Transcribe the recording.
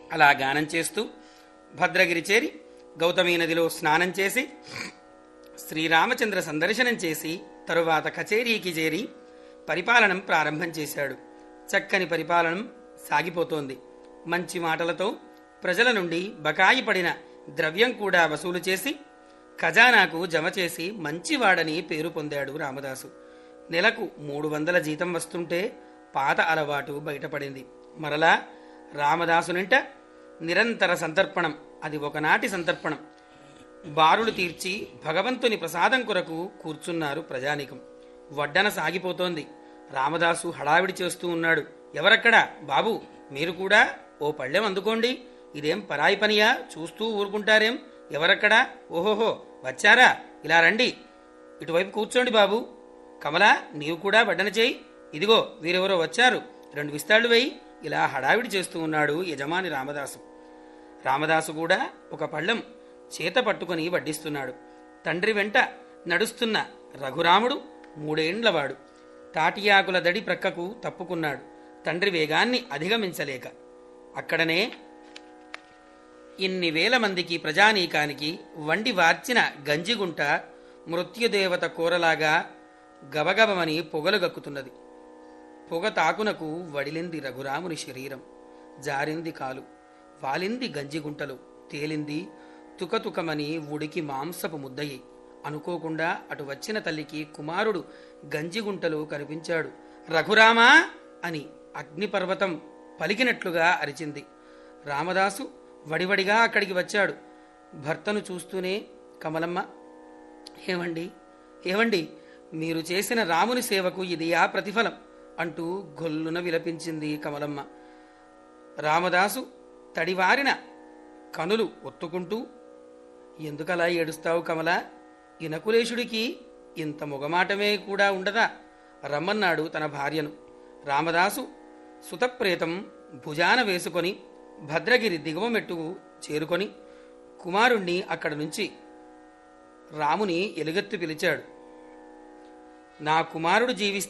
అలా గానం చేస్తూ భద్రగిరి చేరి గౌతమీ నదిలో స్నానం చేసి శ్రీరామచంద్ర సందర్శనం చేసి తరువాత కచేరీకి చేరి పరిపాలనం ప్రారంభం చేశాడు చక్కని పరిపాలనం సాగిపోతోంది మంచి మాటలతో ప్రజల నుండి బకాయి పడిన ద్రవ్యం కూడా వసూలు చేసి ఖజానాకు జమ చేసి మంచివాడని పేరు పొందాడు రామదాసు నెలకు మూడు వందల జీతం వస్తుంటే పాత అలవాటు బయటపడింది మరలా రామదాసునింట నిరంతర సంతర్పణం అది ఒకనాటి సంతర్పణం బారులు తీర్చి భగవంతుని ప్రసాదం కొరకు కూర్చున్నారు ప్రజానికం వడ్డన సాగిపోతోంది రామదాసు హడావిడి చేస్తూ ఉన్నాడు ఎవరక్కడా బాబు మీరు కూడా ఓ పళ్ళెం అందుకోండి ఇదేం పరాయి పనియా చూస్తూ ఊరుకుంటారేం ఎవరక్కడా ఓహోహో వచ్చారా ఇలా రండి ఇటువైపు కూర్చోండి బాబు కమలా నీవు కూడా వడ్డన చేయి ఇదిగో వీరెవరో వచ్చారు రెండు విస్తాళ్లు వేయి ఇలా హడావిడి చేస్తూ ఉన్నాడు యజమాని రామదాసు రామదాసు కూడా ఒక పళ్ళెం చేత పట్టుకుని వడ్డిస్తున్నాడు తండ్రి వెంట నడుస్తున్న రఘురాముడు మూడేండ్లవాడు తాటియాకుల దడి ప్రక్కకు తప్పుకున్నాడు తండ్రి వేగాన్ని అధిగమించలేక అక్కడనే ఇన్ని వేల మందికి ప్రజానీకానికి వండి వార్చిన గంజిగుంట మృత్యుదేవత కూరలాగా గబగబమని పొగలు గక్కుతున్నది పొగ తాకునకు వడిలింది రఘురాముని శరీరం జారింది కాలు వాలింది గంజిగుంటలు తేలింది తుకతుకమని ఉడికి మాంసపు ముద్దయి అనుకోకుండా అటు వచ్చిన తల్లికి కుమారుడు గంజిగుంటలు కనిపించాడు రఘురామా అని అగ్నిపర్వతం పలికినట్లుగా అరిచింది రామదాసు వడివడిగా అక్కడికి వచ్చాడు భర్తను చూస్తూనే కమలమ్మ ఏమండి ఏమండి మీరు చేసిన రాముని సేవకు ఇది ఆ ప్రతిఫలం అంటూ గొల్లున విలపించింది కమలమ్మ రామదాసు తడివారిన కనులు ఒత్తుకుంటూ ఎందుకలా ఏడుస్తావు కమల ఇనకులేశుడికి ఇంత మొగమాటమే కూడా ఉండదా రమ్మన్నాడు తన భార్యను రామదాసు సుతప్రేతం భుజాన వేసుకొని భద్రగిరి దిగువ మెట్టుకు చేరుకొని కుమారుణ్ణి అక్కడి నుంచి రాముని ఎలుగెత్తి పిలిచాడు నా కుమారుడు జీవిస్తే